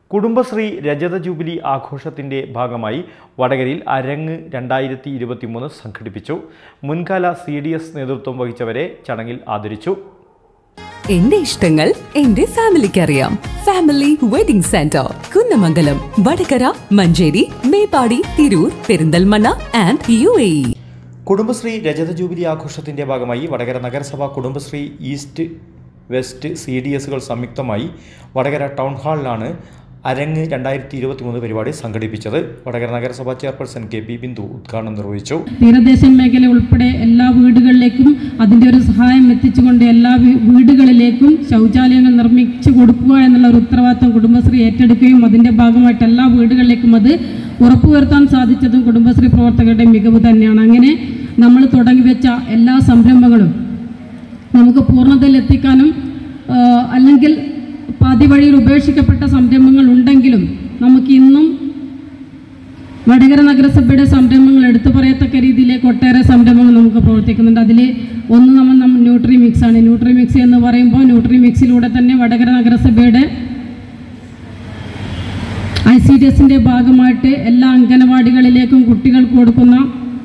കുടുംബശ്രീ രജത ജൂബിലി ആഘോഷത്തിന്റെ ഭാഗമായി വടകരയിൽ അരങ്ങ് രണ്ടായിരത്തി ഇരുപത്തിമൂന്ന് സംഘടിപ്പിച്ചു മുൻകാല സി ഡി എസ് നേതൃത്വം വഹിച്ചവരെ ചടങ്ങിൽ ആദരിച്ചു എന്റെ ഇഷ്ടങ്ങൾ എന്റെ ഫാമിലിക്ക് അറിയാം family wedding centre Kunnamangalam Vadakara Manjeri Meppadi Tirur Perinthalmanna and U A Kudumbashree രജത ജൂബിലി ആഘോഷത്തിന്റെ ഭാഗമായി വടകര നഗരസഭ Kudumbashree east west C D എസുകൾ സംയുക്തമായി വടകര ടൗൺ ഹാളിലാണ് അരങ്ങ് രണ്ടായിരത്തി ഇരുപത്തി മൂന്ന് പരിപാടി സംഘടിപ്പിച്ചത് വടകര നഗരസഭാ ചെയർപേഴ്സൺ കെ പി ബിന്ദു ഉദ്ഘാടനം നിർവഹിച്ചു തീരദേശ മേഖല ഉൾപ്പെടെ എല്ലാ വീടുകളിലേക്കും അതിൻ്റെ ഒരു സഹായം എത്തിച്ചുകൊണ്ട് എല്ലാ വീ- വീടുകളിലേക്കും ശൗചാലയങ്ങൾ നിർമ്മിച്ചു കൊടുക്കുക എന്നുള്ള ഒരു ഉത്തരവാദിത്വം കുടുംബശ്രീ ഏറ്റെടുക്കുകയും അതിൻ്റെ ഭാഗമായിട്ട് എല്ലാ വീടുകളിലേക്കും അത് ഉറപ്പുവരുത്താൻ സാധിച്ചതും കുടുംബശ്രീ പ്രവർത്തകരുടെ മികവ് തന്നെയാണ് അങ്ങനെ നമ്മൾ തുടങ്ങി വെച്ച എല്ലാ സംരംഭങ്ങളും നമുക്ക് പൂർണ്ണതയിൽ എത്തിക്കാനും ആ, അല്ലെങ്കിൽ പാതി വഴിയിൽ ഉപേക്ഷിക്കപ്പെട്ട സംരംഭങ്ങൾ ഉണ്ടെങ്കിലും നമുക്ക് ഇന്നും വടകര നഗരസഭയുടെ സംരംഭങ്ങൾ എടുത്തു പറയത്തക്ക രീതിയിലേക്ക് ഒട്ടേറെ സംരംഭങ്ങൾ നമുക്ക് പ്രവർത്തിക്കുന്നുണ്ട് അതിൽ ഒന്ന് നമ്മൾ നമ്മൾ ന്യൂട്രി മിക്സ് ആണ് ന്യൂട്രി മിക്സ് എന്ന് പറയുമ്പോൾ ന്യൂട്രി മിക്സിലൂടെ തന്നെ വടകര നഗരസഭയുടെ ഐ സി ഡി എസിൻ്റെ ഭാഗമായിട്ട് എല്ലാ അംഗനവാടികളിലേക്കും കുട്ടികൾക്ക് കൊടുക്കുന്ന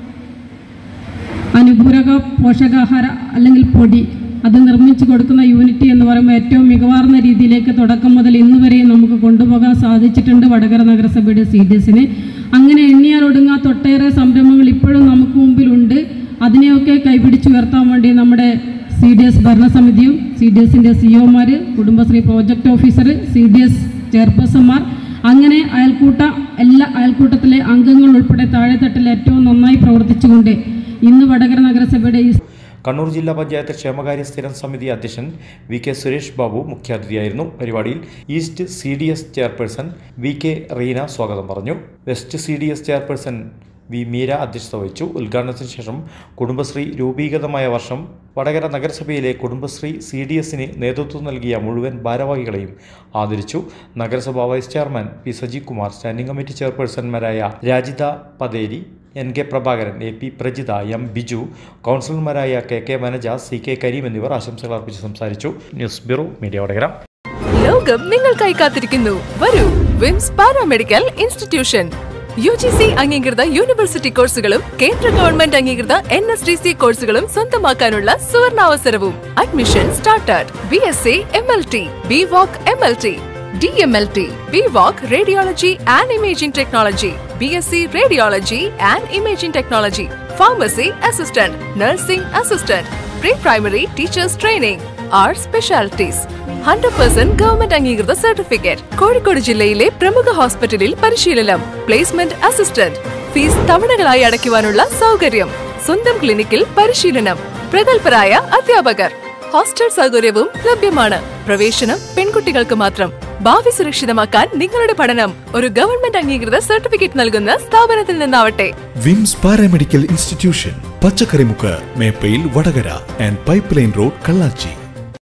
അനുപൂരക പോഷകാഹാര അല്ലെങ്കിൽ പൊടി അത് നിർമ്മിച്ചു കൊടുക്കുന്ന യൂണിറ്റ് എന്ന് പറയുമ്പോൾ ഏറ്റവും മികവാർന്ന രീതിയിലേക്ക് തുടക്കം മുതൽ ഇന്ന് വരെയും നമുക്ക് കൊണ്ടുപോകാൻ സാധിച്ചിട്ടുണ്ട് വടകര നഗരസഭയുടെ സി ഡി എസിന് അങ്ങനെ എണ്ണിയാൽ ഒടുങ്ങാത്ത ഒട്ടേറെ സംരംഭങ്ങൾ ഇപ്പോഴും നമുക്ക് മുമ്പിലുണ്ട് അതിനെയൊക്കെ കൈപിടിച്ചുയർത്താൻ വേണ്ടി നമ്മുടെ സി ഡി എസ് ഭരണസമിതിയും സി ഡി എസിൻ്റെ സിഒമാർ Kudumbashree project officer C D S ചെയർപേഴ്സൺമാർ അങ്ങനെ അയൽക്കൂട്ട എല്ലാ അയൽക്കൂട്ടത്തിലെ അംഗങ്ങൾ ഉൾപ്പെടെ താഴെത്തട്ടിൽ ഏറ്റവും നന്നായി പ്രവർത്തിച്ചുകൊണ്ട് ഇന്ന് വടകര നഗരസഭയുടെ ഈ കണ്ണൂർ ജില്ലാ പഞ്ചായത്ത് ക്ഷേമകാര്യ സ്ഥിരം സമിതി അധ്യക്ഷൻ വി കെ സുരേഷ് ബാബു മുഖ്യാതിഥിയായിരുന്നു പരിപാടിയിൽ east C D S chairperson V K Reena സ്വാഗതം പറഞ്ഞു west C D S chairperson V Meera അധ്യക്ഷത വഹിച്ചു ഉദ്ഘാടനത്തിന് ശേഷം കുടുംബശ്രീ രൂപീകൃതമായ വർഷം വടകര നഗരസഭയിലെ കുടുംബശ്രീ സി ഡി എസിന് നേതൃത്വം നൽകിയ മുഴുവൻ ഭാരവാഹികളെയും ആദരിച്ചു നഗരസഭാ vice chairman P Saji Kumar standing committee ചെയർപേഴ്സൺമാരായ Rajitha Patheri N K Prabhakaran A P Prajitha M Biju കൗൺസിലർമാരായ K K Vanaja C K Kareem എന്നിവർ ആശംസകൾ അർപ്പിച്ച് സംസാരിച്ചു ന്യൂസ് ബ്യൂറോ മീഡിയ വടകര ലോകം നിങ്ങൾക്കായി കാത്തിരിക്കുന്നു വരൂ Vims paramedical institution U G C അംഗീകൃത യൂണിവേഴ്സിറ്റി കോഴ്സുകളും കേന്ദ്ര ഗവൺമെന്റ് അംഗീകൃത എൻ എസ് ഡി സി കോഴ്സുകളും സ്വന്തമാക്കാനുള്ള സുവർണാവസരവും admission started B S C M L T B voc M L T D M L T B voc radiology and imaging technology B S C radiology and imaging technology pharmacy assistant nursing assistant pre primary teachers training R specialities hundred percent government അംഗീകൃത certificate Kozhikode ജില്ലയിലെ പ്രമുഖ ഹോസ്പിറ്റലിൽ പരിശീലനം placement assistant fees തവണകളായി അടയ്ക്കുവാനുള്ള സൗകര്യം സ്വന്തം ക്ലിനിക്കിൽ പരിശീലനം പ്രഗത്ഭരായ അധ്യാപകർ ഹോസ്റ്റൽ സൗകര്യവും ലഭ്യമാണ് പ്രവേശനം പെൺകുട്ടികൾക്ക് മാത്രം ഭാവി സുരക്ഷിതമാക്കാൻ നിങ്ങളുടെ പഠനം ഒരു ഗവൺമെന്റ് അംഗീകൃത സർട്ടിഫിക്കറ്റ് നൽകുന്ന സ്ഥാപനത്തിൽ നിന്നാവട്ടെ വിംസ് പാരാമെഡിക്കൽ ഇൻസ്റ്റിറ്റ്യൂഷൻ പച്ചക്കറിമുക്ക് Meppayil Vadakara and pipeline road കള്ളാച്ചി